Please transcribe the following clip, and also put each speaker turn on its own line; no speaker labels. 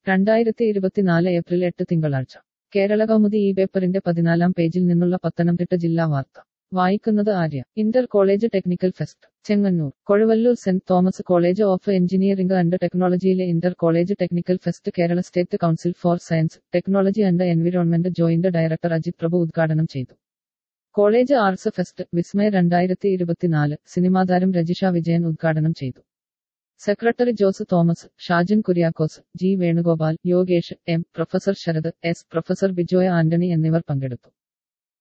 രണ്ടായിരത്തി ഇരുപത്തിനാല് ഏപ്രിൽ എട്ട് തിങ്കളാഴ്ച കേരള കൗമുദി ഈ പേപ്പറിന്റെ പതിനാലാം പേജിൽ നിന്നുള്ള പത്തനംതിട്ട ജില്ലാ വാർത്ത വായിക്കുന്നത് Arya inter college technical fest Chengannur Kozhuvallur saint Thomas college of engineering and ടെക്നോളജിയിലെ inter college technical fest Kerala state council for science technology and environment joint director Ajith Prabhu ഉദ്ഘാടനം ചെയ്തു കോളേജ് ആർട്സ് ഫെസ്റ്റ് വിസ്മയ രണ്ടായിരത്തി ഇരുപത്തിനാല് സിനിമാതാരം രജിഷ വിജയൻ ഉദ്ഘാടനം ചെയ്തു secretary Jose Thomas Shajin Kuriakose G Venugopal Yogesh M professor Sarath S professor Bijoya Antony എന്നിവർ പങ്കെടുത്തു